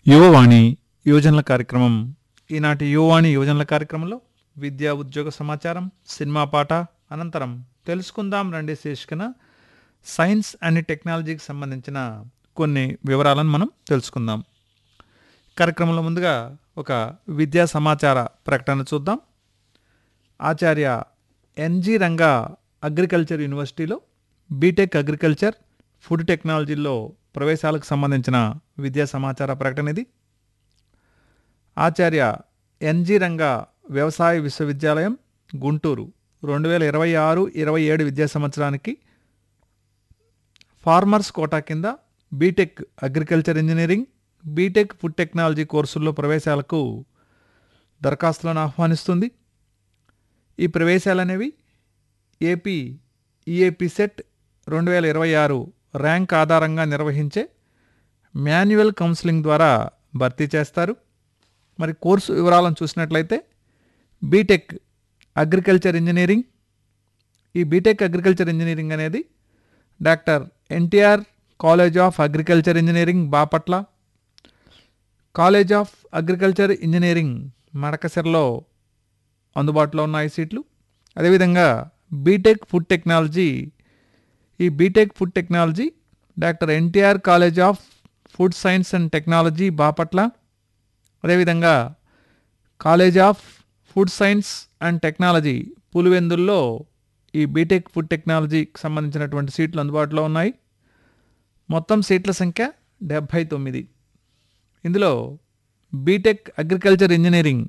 యువవాణి యువజనుల కార్యక్రమం ఈనాటి యువవాణి యువజనుల కార్యక్రమంలో విద్యా ఉద్యోగ సమాచారం సినిమా పాట అనంతరం తెలుసుకుందాం రండి శీర్షికన సైన్స్ అండ్ టెక్నాలజీకి సంబంధించిన కొన్ని వివరాలను మనం తెలుసుకుందాం కార్యక్రమంలో ముందుగా ఒక విద్యా సమాచార ప్రకటన చూద్దాం ఆచార్య ఎన్జి రంగా అగ్రికల్చర్ యూనివర్సిటీలో బీటెక్ అగ్రికల్చర్ ఫుడ్ టెక్నాలజీలో ప్రవేశాలకు సంబంధించిన విద్యా సమాచార ప్రకటన ఇది ఆచార్య ఎన్జి రంగా వ్యవసాయ విశ్వవిద్యాలయం గుంటూరు రెండు వేల ఇరవై ఆరు ఇరవై ఏడు విద్యా సంవత్సరానికి ఫార్మర్స్ కోటా కింద B Tech agriculture engineering B Tech food technology కోర్సుల్లో ప్రవేశాలకు దరఖాస్తులను ఆహ్వానిస్తుంది ఈ ప్రవేశాలు అనేవి ఏపీ ఈఏపీ సెట్ రెండు వేల ఇరవై ఆరు ర్యాంక్ ఆధారంగా నిర్వహించే మాన్యువల్ కౌన్సిలింగ్ ద్వారా భర్తీ చేస్తారు మరి కోర్సు వివరాలను చూసినట్లయితే బీటెక్ అగ్రికల్చర్ ఇంజనీరింగ్ ఈ బీటెక్ అగ్రికల్చర్ ఇంజనీరింగ్ అనేది doctor NTR college of agriculture engineering Bapatla college of agriculture engineering మడకసిరలో అందుబాటులో ఉన్నాయి సీట్లు అదేవిధంగా బీటెక్ ఫుడ్ టెక్నాలజీ ఈ B Tech food technology doctor NTR college of food science and technology Bapatla అదేవిధంగా college of food science and technology పులివెందుల్లో ఈ బీటెక్ ఫుడ్ టెక్నాలజీకి సంబంధించినటువంటి సీట్లు అందుబాటులో ఉన్నాయి మొత్తం సీట్ల సంఖ్య డెబ్భై తొమ్మిది ఇందులో బీటెక్ అగ్రికల్చర్ ఇంజనీరింగ్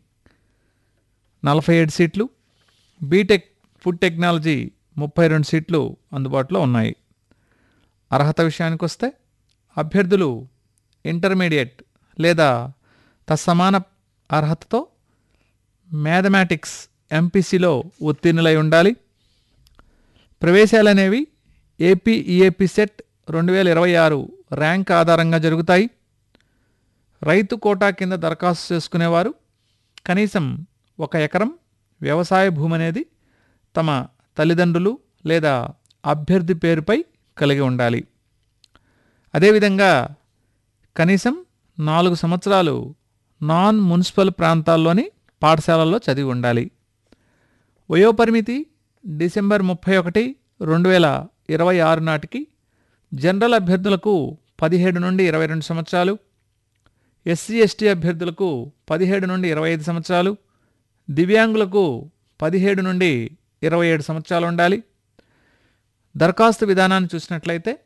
నలభై ఏడు సీట్లు బీటెక్ ఫుడ్ టెక్నాలజీ ముప్పై రెండు సీట్లు అందుబాటులో ఉన్నాయి అర్హత విషయానికి వస్తే అభ్యర్థులు ఇంటర్మీడియట్ లేదా తత్సమాన అర్హతతో మ్యాథమెటిక్స్ ఎంపీసీలో ఉత్తీర్ణులై ఉండాలి ప్రవేశాలనేవి ఏపీ ఈఏపీ సెట్ రెండు వేల ఇరవై ఆరు ర్యాంక్ ఆధారంగా జరుగుతాయి రైతు కోటా కింద దరఖాస్తు చేసుకునేవారు కనీసం ఒక ఎకరం వ్యవసాయ భూమి అనేది తమ తల్లిదండ్రులు లేదా అభ్యర్థి పేరుపై కలిగి ఉండాలి అదేవిధంగా కనీసం నాలుగు సంవత్సరాలు నాన్ మున్సిపల్ ప్రాంతాల్లోని పాఠశాలల్లో చదివి ఉండాలి వయోపరిమితి డిసెంబర్ ముప్పై ఒకటి రెండు వేల ఇరవై ఆరు నాటికి జనరల్ అభ్యర్థులకు పదిహేడు నుండి ఇరవై రెండు సంవత్సరాలు ఎస్సీ ఎస్టీ అభ్యర్థులకు పదిహేడు నుండి ఇరవై ఐదు సంవత్సరాలు దివ్యాంగులకు పదిహేడు నుండి ఇరవై ఏడు సంవత్సరాలు ఉండాలి దరఖాస్తు విధానాన్ని చూసినట్లయితే